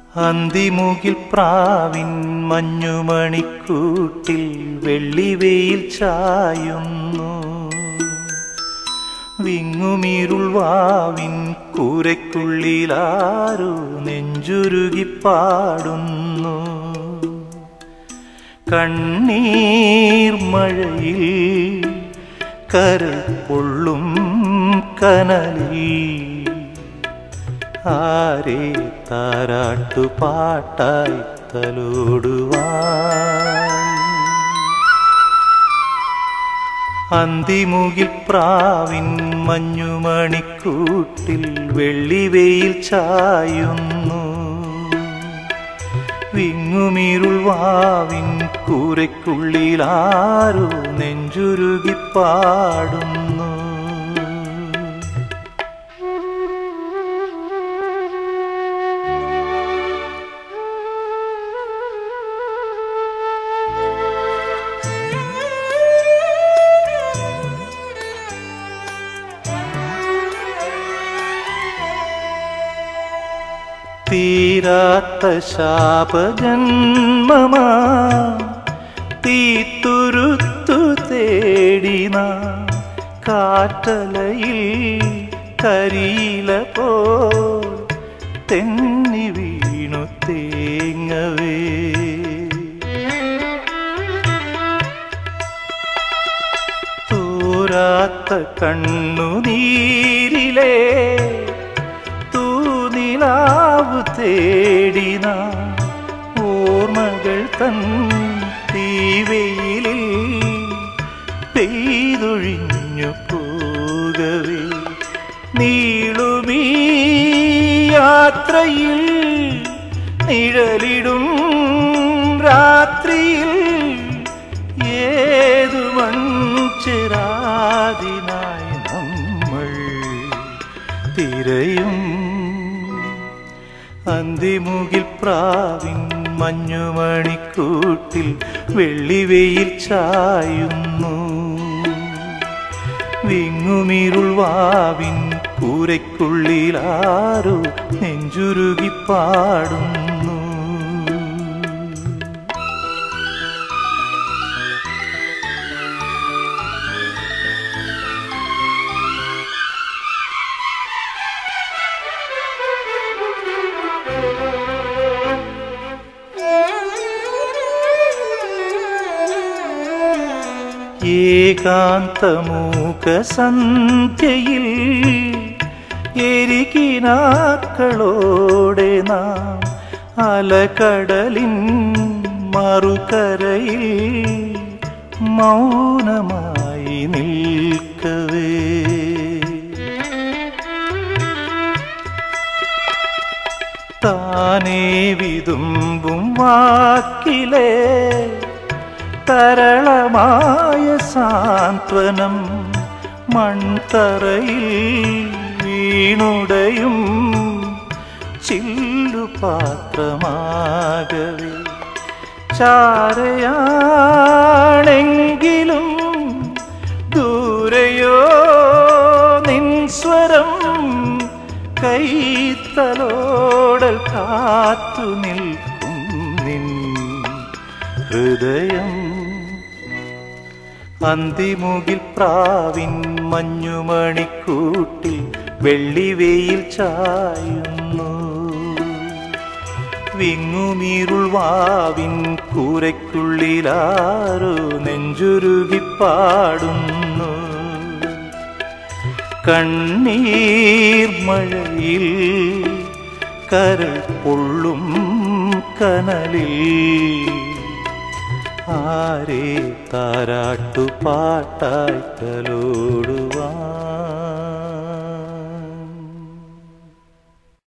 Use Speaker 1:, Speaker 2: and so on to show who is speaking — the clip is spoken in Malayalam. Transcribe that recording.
Speaker 1: അന്തിമുകിൽ പ്രാവിൻ മഞ്ഞുമണിക്കൂട്ടിൽ വെള്ളിവെയിൽ ചായുന്നു വിങ്ങുമീരുൾ വാവിൻ കൂരയ്ക്കുള്ളിലാരോ നെഞ്ചുരുകി പാടുന്നു കണ്ണീർ മഴയിൽ കരൾ പൊള്ളും കനലിൽ ആരെ താരാട്ടു പാട്ടായി തലോടുവാൻ അന്തിമുകിൽ പ്രാവിൻ മഞ്ഞുമണിക്കൂട്ടിൽ വെള്ളിവെയിൽ ചായുന്നു വിങ്ങുമീരുൾ വാവിൻ കൂരയ്ക്കുള്ളിലാരോ നെഞ്ചുരുകി പാടുന്നു തീരാത്ത ശാപജന്മമാ തീത്തുരുത്തു തേടിന കാറ്റലയിൽ കരിയില പോ തെന്നി വീണു തേങ്ങവേ തൂരാത്ത കണ്ണുനീരിലേ തൂനിലാവ് തേടിന ഓർമ്മകൾ തൻ തീവെയിലിൽ പെയ്തൊഴിഞ്ഞു പോകവേ നീളുമീ യാത്രയിൽ നിഴലിടും രാത്രിയിൽ ഏതു വഞ്ചിരാതിനായി നമ്മൾ തിരയും അന്തിമുകിൽ പ്രാവിൻ മഞ്ഞുമണിക്കൂട്ടിൽ വെള്ളിവെയിൽ ചായുന്നു വിങ്ങുമിരുൾ വാവിൻ കൂരയ്ക്കുള്ളിലാരോ നെഞ്ചുരുകി പാടുന്നു ഏകാന്തമൂക സന്ധ്യയിൽ എരികിനാക്കളോടെ നാം അലകടലിൻ മറുകരയിൽ മൗനമായി നിൽക്കവേ താനേ വിതുമ്പും വാക്കിലേ തരളമായ സാന്ത്വനം മൺതറയിൽ വീണുടയും ചില്ലുപാത്രമാകവേ ചാരയാണെങ്കിലും ദൂരെയോ നിൻ സ്വരം കൈത്തലോടൽ കാത്തു നിൽക്കും നിൻ ഹൃദയം അന്തിമുകിൽ പ്രാവിൻ മഞ്ഞുമണിക്കൂട്ടിൽ വെള്ളിവെയിൽ ചായുന്നു വിങ്ങുമീരുൾ വാവിൻ കൂരയ്ക്കുള്ളിലാരോ നെഞ്ചുരുകി പാടുന്നു കണ്ണീർ മഴയിൽ കരൾ പൊള്ളും കനലിൽ ആരെ താരാട്ടു പാട്ടായി തലോടുവാൻ